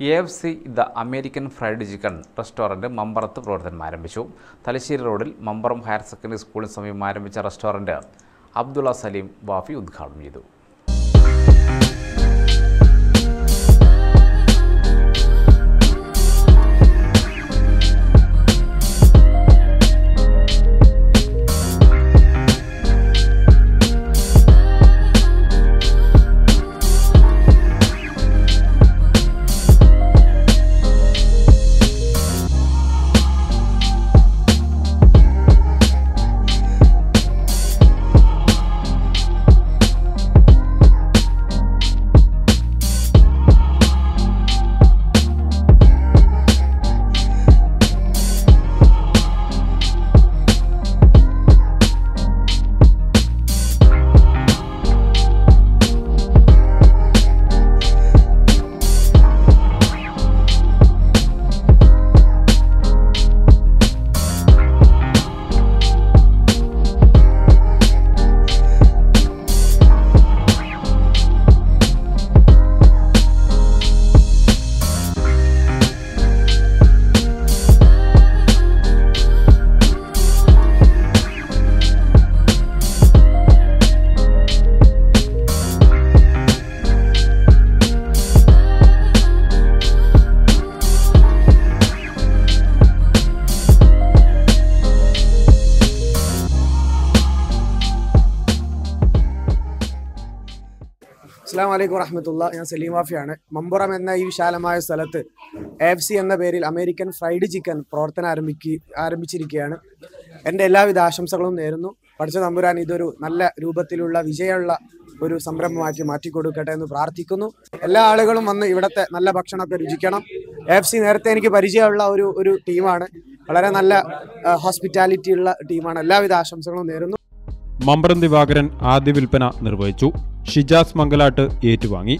A F C the American fried chicken restaurant മമ്പറത്ത് പ്രവർത്തനം ആരംഭിച്ചു തലശ്ശേരി റോഡിൽ മമ്പറം ഹയർ സെക്കൻഡറി സ്കൂളിന് സമീപം ആരംഭിച്ച റെസ്റ്റോറൻറ്റ് അബ്ദുള്ള സലീം വാഫി ഉദ്ഘാടനം ചെയ്തു അസ്സാം വലൈക്കും വറഹമത്തുള്ള ഞാൻ സലീം വാഫിയാണ് മമ്പുറം എന്ന ഈ വിശാലമായ സ്ഥലത്ത് എഫ് സി എന്ന പേരിൽ അമേരിക്കൻ ഫ്രൈഡ് ചിക്കൻ പ്രവർത്തനം ആരംഭിക്കുക ആരംഭിച്ചിരിക്കുകയാണ് എൻ്റെ എല്ലാവിധ ആശംസകളും നേരുന്നു പഠിച്ച തമ്പുരാൻ ഇതൊരു നല്ല രൂപത്തിലുള്ള വിജയമുള്ള ഒരു സംരംഭമാക്കി മാറ്റിക്കൊടുക്കട്ടെ എന്ന് പ്രാർത്ഥിക്കുന്നു എല്ലാ ആളുകളും വന്ന് ഇവിടുത്തെ നല്ല ഭക്ഷണമൊക്കെ രുചിക്കണം എഫ് സി നേരത്തെ എനിക്ക് പരിചയമുള്ള ഒരു ഒരു ടീമാണ് വളരെ നല്ല ഹോസ്പിറ്റാലിറ്റി ഉള്ള ടീമാണ് എല്ലാവിധ ആശംസകളും നേരുന്നു മമ്പ്രം ദിവാകരൻ ആദ്യ വിൽപ്പന നിർവഹിച്ചു ഷിജാസ് മംഗലാട്ട് ഏറ്റുവാങ്ങി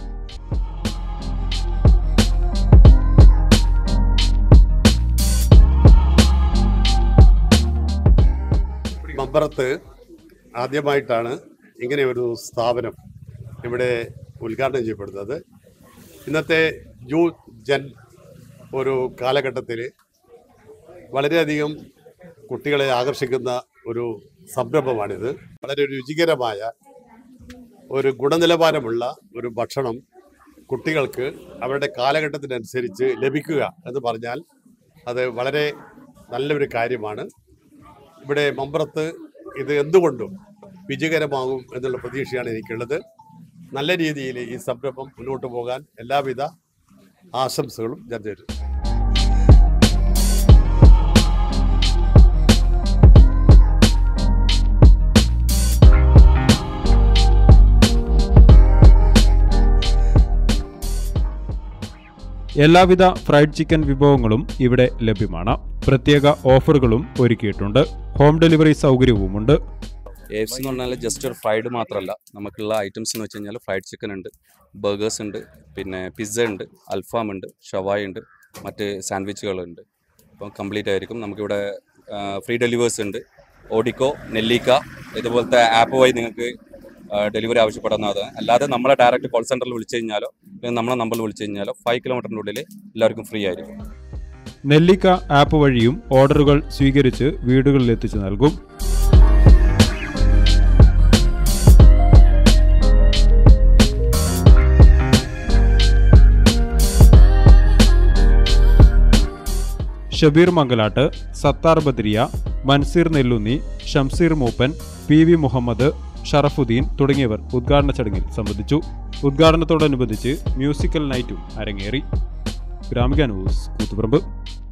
മമ്പറത്ത് ആദ്യമായിട്ടാണ് ഇങ്ങനെ ഒരു സ്ഥാപനം ഇവിടെ ഉദ്ഘാടനം ചെയ്യപ്പെടുന്നത് ഇന്നത്തെ ന്യൂ ജൻ ഒരു കാലഘട്ടത്തിൽ വളരെയധികം കുട്ടികളെ ആകർഷിക്കുന്ന ഒരു സംരംഭമാണിത് വളരെ രുചികരമായ ഒരു ഗുണനിലവാരമുള്ള ഒരു ഭക്ഷണം കുട്ടികൾക്ക് അവരുടെ കാലഘട്ടത്തിനനുസരിച്ച് ലഭിക്കുക എന്ന് പറഞ്ഞാൽ അത് വളരെ നല്ലൊരു കാര്യമാണ് ഇവിടെ മമ്പറത്ത് ഇത് എന്തുകൊണ്ടും വിജയകരമാകും എന്നുള്ള പ്രതീക്ഷയാണ് എനിക്കുള്ളത് നല്ല രീതിയിൽ ഈ സംരംഭം മുന്നോട്ട് പോകാൻ എല്ലാവിധ ആശംസകളും ഞാൻ തരുന്നു എല്ലാവിധ ഫ്രൈഡ് ചിക്കൻ വിഭവങ്ങളും ഇവിടെ ലഭ്യമാണ് പ്രത്യേക ഓഫറുകളും ഒരുക്കിയിട്ടുണ്ട് ഹോം ഡെലിവറി സൗകര്യവുമുണ്ട് എ എഫ് സി എന്ന് പറഞ്ഞാൽ ജസ്റ്റ് ഒരു ഫ്രൈഡ് മാത്രമല്ല നമുക്കുള്ള ഐറ്റംസ് എന്ന് വെച്ച് കഴിഞ്ഞാൽ ഫ്രൈഡ് ചിക്കൻ ഉണ്ട് ബർഗേഴ്സ് ഉണ്ട് പിന്നെ പിസ്സ ഉണ്ട് അൽഫാം ഉണ്ട് ഷവായ് ഉണ്ട് മറ്റ് സാൻഡ്വിച്ചുകളുണ്ട് അപ്പം കംപ്ലീറ്റ് ആയിരിക്കും നമുക്കിവിടെ ഫ്രീ ഡെലിവേഴ്സ് ഉണ്ട് ഓഡിക്കോ നെല്ലിക്ക ഇതുപോലത്തെ ആപ്പ് വഴി നിങ്ങൾക്ക് ഡെലിവറി ആവശ്യപ്പെടുന്നതാണ് അല്ലാതെ നമ്മളെ ഡയറക്റ്റ് കോൾ സെൻറ്ററിൽ വിളിച്ചു കഴിഞ്ഞാലോ അല്ലെങ്കിൽ നമ്മളെ നമ്പറിൽ വിളിച്ചു കഴിഞ്ഞാലോ ഫൈവ് കിലോമീറ്ററിൻ്റെ ഉള്ളിൽ എല്ലാവർക്കും ഫ്രീ ആയിരിക്കും നെല്ലിക്ക ആപ്പ് വഴിയും ഓർഡറുകൾ സ്വീകരിച്ച് വീടുകളിൽ എത്തിച്ചു നൽകും ഷബീർ മംഗലാട്ട് സത്താർ ബദ്രിയ മൻസീർ നെല്ലുന്നി ഷംസീർ മൂപ്പൻ പി വി മുഹമ്മദ് ഷറഫുദ്ദീൻ തുടങ്ങിയവർ ഉദ്ഘാടന ചടങ്ങിൽ സംബന്ധിച്ചു ഉദ്ഘാടനത്തോടനുബന്ധിച്ച് മ്യൂസിക്കൽ നൈറ്റും അരങ്ങേറി ഗ്രാമിക ന്യൂസ് കൂത്തുപറമ്പ്